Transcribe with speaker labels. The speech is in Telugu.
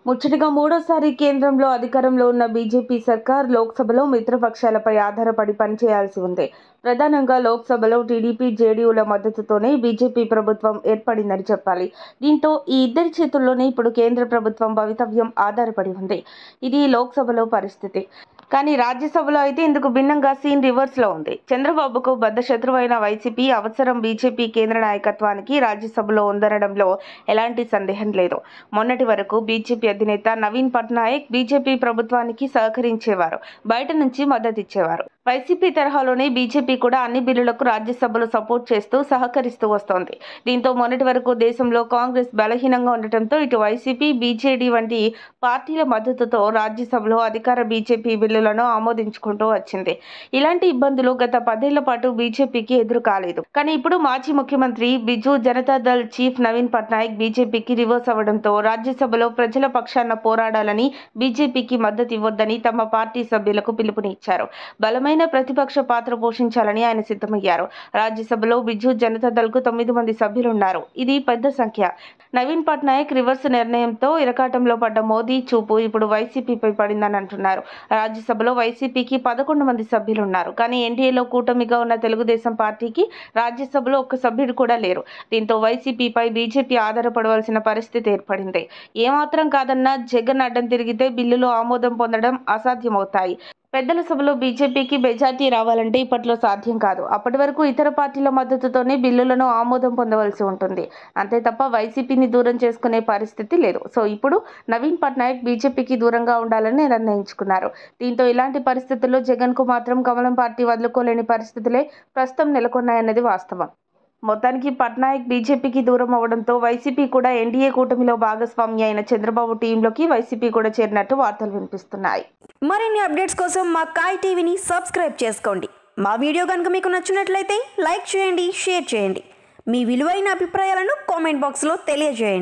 Speaker 1: ముచ్చటగా మూడోసారి కేంద్రంలో అధికారంలో ఉన్న బీజేపీ సర్కార్ లోక్సభలో మిత్రపక్షాలపై ఆధారపడి పనిచేయాల్సి ఉంది ప్రధానంగా లోక్సభలో టీడీపీ జేడీయూల మద్దతుతోనే బీజేపీ ప్రభుత్వం ఏర్పడిందని చెప్పాలి దీంతో ఈ ఇద్దరి చేతుల్లోనే ఇప్పుడు కేంద్ర ప్రభుత్వం భవితవ్యం ఆధారపడి ఉంది ఇది లోక్సభలో పరిస్థితి కానీ రాజ్యసభలో అయితే ఇందుకు భిన్నంగా సీన్ రివర్స్ లో ఉంది చంద్రబాబుకు బద్ద శత్రువైన వైసీపీ అవసరం బీజేపీ కేంద్ర నాయకత్వానికి రాజ్యసభలో ఉందనడంలో ఎలాంటి సందేహం లేదు మొన్నటి వరకు బీజేపీ అధినేత నవీన్ పట్నాయక్ బీజేపీ ప్రభుత్వానికి సహకరించేవారు బయట నుంచి మద్దతిచ్చేవారు వైసీపీ తరహాలోనే బీజేపీ కూడా అన్ని బిల్లులకు రాజ్యసభలో సపోర్ట్ చేస్తూ సహకరిస్తూ వస్తోంది దీంతో మొన్నటి వరకు దేశంలో కాంగ్రెస్ బలహీనంగా ఉండటంతో ఇటు వైసీపీ బీజేడీ వంటి పార్టీల మద్దతుతో రాజ్యసభలో అధికార బీజేపీ బిల్లులను ఆమోదించుకుంటూ వచ్చింది ఇలాంటి ఇబ్బందులు గత పదేళ్ల పాటు బీజేపీకి ఎదురు కాలేదు కానీ ఇప్పుడు మాజీ ముఖ్యమంత్రి బిజు జనతాదళ్ చీఫ్ నవీన్ పట్నాయక్ బీజేపీకి రివర్స్ అవ్వడంతో రాజ్యసభలో ప్రజల పక్షాన పోరాడాలని బీజేపీకి మద్దతు ఇవ్వొద్దని తమ పార్టీ సభ్యులకు పిలుపునిచ్చారు బలమైన ప్రతిపక్ష పాత్ర పోషించాలని ఆయన సిద్ధమయ్యారు రాజ్యసభలో బిజు జనతాదళ్కు తొమ్మిది మంది సభ్యులున్నారు ఇది పెద్ద సంఖ్య నవీన్ పట్నాయక్ రివర్స్ నిర్ణయంతో ఇరకాటంలో పడ్డ మోదీ చూపు ఇప్పుడు వైసీపీపై పడిందని అంటున్నారు రాజ్యసభలో వైసీపీకి పదకొండు మంది సభ్యులున్నారు కానీ ఎన్డీఏలో కూటమిగా ఉన్న తెలుగుదేశం పార్టీకి రాజ్యసభలో ఒక్క సభ్యుడు కూడా లేరు దీంతో వైసీపీపై బీజేపీ ఆధారపడవలసిన పరిస్థితి ఏర్పడింది ఏమాత్రం కాదన్నా జగన్ అడ్డం తిరిగితే బిల్లులు ఆమోదం పొందడం అసాధ్యమవుతాయి పెద్దల సభలో బీజేపీకి మెజార్టీ రావాలంటే ఇప్పట్లో సాధ్యం కాదు అప్పటి వరకు ఇతర పార్టీల మద్దతుతోనే బిల్లులను ఆమోదం పొందవలసి ఉంటుంది అంతే తప్ప వైసీపీని దూరం చేసుకునే పరిస్థితి లేదు సో ఇప్పుడు నవీన్ పట్నాయక్ బీజేపీకి దూరంగా ఉండాలని నిర్ణయించుకున్నారు దీంతో ఇలాంటి పరిస్థితుల్లో జగన్కు మాత్రం కమలం పార్టీ వదులుకోలేని పరిస్థితులే ప్రస్తుతం నెలకొన్నాయన్నది వాస్తవం మొత్తానికి పట్నాయక్ బీజేపీకి దూరం అవడంతో వైసీపీ కూడా ఎన్డీఏ కూటమిలో భాగస్వామి అయిన చంద్రబాబు టీంలోకి వైసీపీ కూడా చేరినట్టు వార్తలు వినిపిస్తున్నాయి
Speaker 2: మరిన్ని అప్డేట్స్ కోసం మా కాయ్ టీవీని సబ్స్క్రైబ్ చేసుకోండి మా వీడియో కనుక మీకు నచ్చినట్లయితే లైక్ చేయండి షేర్ చేయండి మీ విలువైన అభిప్రాయాలను కామెంట్ బాక్స్లో తెలియజేయండి